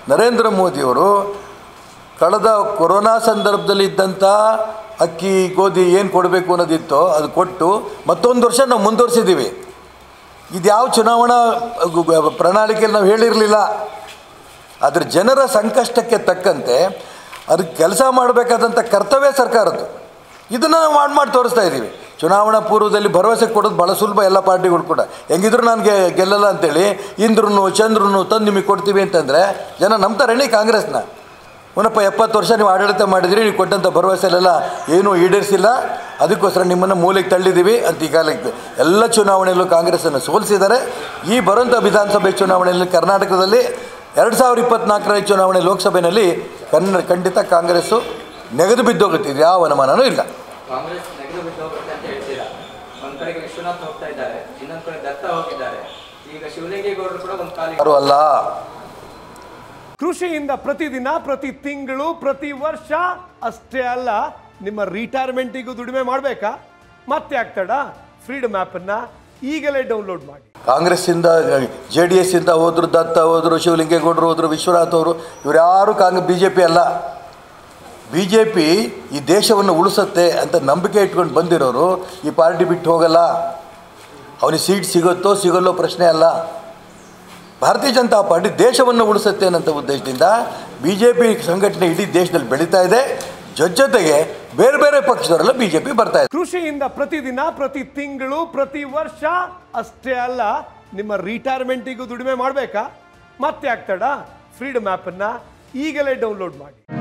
ನರೇಂದ್ರ ಮೋದಿಯವರು ಕಳೆದ ಕೊರೋನಾ ಸಂದರ್ಭದಲ್ಲಿ ಇದ್ದಂಥ ಅಕ್ಕಿ ಗೋಧಿ ಏನು ಕೊಡಬೇಕು ಅನ್ನೋದಿತ್ತೋ ಅದು ಕೊಟ್ಟು ಮತ್ತೊಂದು ವರ್ಷ ನಾವು ಮುಂದುವರಿಸಿದ್ದೀವಿ ಇದ್ಯಾವ ಚುನಾವಣಾ ಗು- ಗು- ಪ್ರಣಾಳಿಕೆಯಲ್ಲಿ ನಾವು ಹೇಳಿರಲಿಲ್ಲ ಅದ್ರ ಜನರ ಸಂಕಷ್ಟಕ್ಕೆ ತಕ್ಕಂತೆ ಅದಕ್ಕೆ ಕೆಲಸ ಮಾಡಬೇಕಾದಂಥ ಕರ್ತವ್ಯ ಸರ್ಕಾರದ್ದು ಇದನ್ನು ನಾವು ಮಾಡಿ ಮಾಡಿ ತೋರಿಸ್ತಾ ಇದ್ದೀವಿ ಚುನಾವಣಾ ಪೂರ್ವದಲ್ಲಿ ಭರವಸೆ ಕೊಡೋದು ಭಾಳ ಸುಲಭ ಎಲ್ಲ ಪಾರ್ಟಿಗಳು ಕೂಡ ಹೆಂಗಿದ್ರು ನನಗೆ ಗೆಲ್ಲಲ್ಲ ಅಂತೇಳಿ ಇಂದ್ರನು ಚಂದ್ರನು ತಂದು ನಿಮಗೆ ಕೊಡ್ತೀವಿ ಅಂತಂದರೆ ಜನ ನಂಬ್ತಾರೇನಿ ಕಾಂಗ್ರೆಸ್ನ ಉನಪ್ಪ ಎಪ್ಪತ್ತು ವರ್ಷ ನೀವು ಆಡಳಿತ ಮಾಡಿದಿರಿ ನೀವು ಕೊಟ್ಟಂಥ ಭರವಸೆಲೆಲ್ಲ ಏನೂ ಈಡೇರಿಸಿಲ್ಲ ಅದಕ್ಕೋಸ್ಕರ ನಿಮ್ಮನ್ನು ಮೂಲೆಗೆ ತಳ್ಳಿದ್ದೀವಿ ಅಂತ ಈ ಕಾಲಕ್ಕೆ ಎಲ್ಲ ಚುನಾವಣೆಯಲ್ಲೂ ಕಾಂಗ್ರೆಸ್ಸನ್ನು ಸೋಲಿಸಿದ್ದಾರೆ ಈ ಬರುವಂಥ ವಿಧಾನಸಭೆ ಚುನಾವಣೆಯಲ್ಲಿ ಕರ್ನಾಟಕದಲ್ಲಿ ಎರಡು ಸಾವಿರದ ಇಪ್ಪತ್ನಾಲ್ಕರ ಚುನಾವಣೆ ಲೋಕಸಭೆಯಲ್ಲಿ ಕನ್ನ ಖಂಡಿತ ಕಾಂಗ್ರೆಸ್ಸು ನೆಗೆದು ಬಿದ್ದೋಗುತ್ತಿದೆ ಯಾವ ಅನುಮಾನನೂ ಇಲ್ಲ ಕಾಂಗ್ರೆಸ್ ನೆಗೆದು ಬಿಟ್ಟು ಹೋಗುತ್ತೆ ಅಂತ ಹೇಳ್ತೀರಾ ಒಂದ್ ಕಡೆಗೆ ವಿಶ್ವನಾಥ್ ಹೋಗ್ತಾ ಇದ್ದಾರೆ ಇನ್ನೊಂದ್ ಕಡೆ ದತ್ತ ಹೋಗಿದ್ದಾರೆ ಈಗ ಶಿವಲಿಂಗೇಗೌಡರು ಕೂಡ ಒಂದ್ ಕಾಲಿಗೆ ಯಾರು ಅಲ್ಲ ಕೃಷಿಯಿಂದ ಪ್ರತಿದಿನ ಪ್ರತಿ ತಿಂಗಳು ಪ್ರತಿ ವರ್ಷ ಅಷ್ಟೇ ಅಲ್ಲ ನಿಮ್ಮ ರಿಟೈರ್ಮೆಂಟಿಗೂ ದುಡಿಮೆ ಮಾಡಬೇಕಾ ಮತ್ತೆ ಆಗ್ತಡ ಫ್ರೀಡಮ್ ಆ್ಯಪನ್ನು ಈಗಲೇ ಡೌನ್ಲೋಡ್ ಮಾಡಿ ಕಾಂಗ್ರೆಸ್ಸಿಂದ ಜೆ ಡಿ ಎಸ್ಸಿಂದ ಹೋದರು ದತ್ತ ಹೋದರು ಶಿವಲಿಂಗೇಗೌಡರು ಹೋದರು ವಿಶ್ವನಾಥ್ ಅವರು ಇವರ್ಯಾರು ಕಾಂಗ್ ಬಿ ಜೆ ಪಿ ಅಲ್ಲ ಬಿ ಜೆ ಪಿ ಈ ದೇಶವನ್ನು ಉಳಿಸುತ್ತೆ ಅಂತ ನಂಬಿಕೆ ಇಟ್ಕೊಂಡು ಬಂದಿರೋರು ಈ ಪಾರ್ಟಿ ಬಿಟ್ಟು ಹೋಗಲ್ಲ ಅವನಿಗೆ ಸೀಟ್ ಸಿಗುತ್ತೋ ಸಿಗಲ್ಲೋ ಪ್ರಶ್ನೆ ಅಲ್ಲ ಭಾರತೀಯ ಜನತಾ ಪಾರ್ಟಿ ದೇಶವನ್ನು ಉಳಿಸುತ್ತೆ ಅನ್ನೋಂಥ ಉದ್ದೇಶದಿಂದ ಬಿ ಜೆ ಪಿ ಸಂಘಟನೆ ಇಡೀ ದೇಶದಲ್ಲಿ ಬೆಳೀತಾ ಇದೆ ಜೊತೆಗೆ ಬೇರೆ ಬೇರೆ ಪಕ್ಷದವರೆಲ್ಲ ಬಿ ಜೆ ಪಿ ಬರ್ತಾ ಇದೆ ಕೃಷಿಯಿಂದ ಪ್ರತಿದಿನ ಪ್ರತಿ ತಿಂಗಳು ಪ್ರತಿ ವರ್ಷ ಅಷ್ಟೇ ಅಲ್ಲ ನಿಮ್ಮ ರಿಟೈರ್ಮೆಂಟಿಗೂ ದುಡಿಮೆ ಮಾಡಬೇಕಾ ಮತ್ತೆ ಆಗ್ತಡ ಫ್ರೀಡಮ್ ಆ್ಯಪನ್ನು ಈಗಲೇ ಡೌನ್ಲೋಡ್ ಮಾಡಿ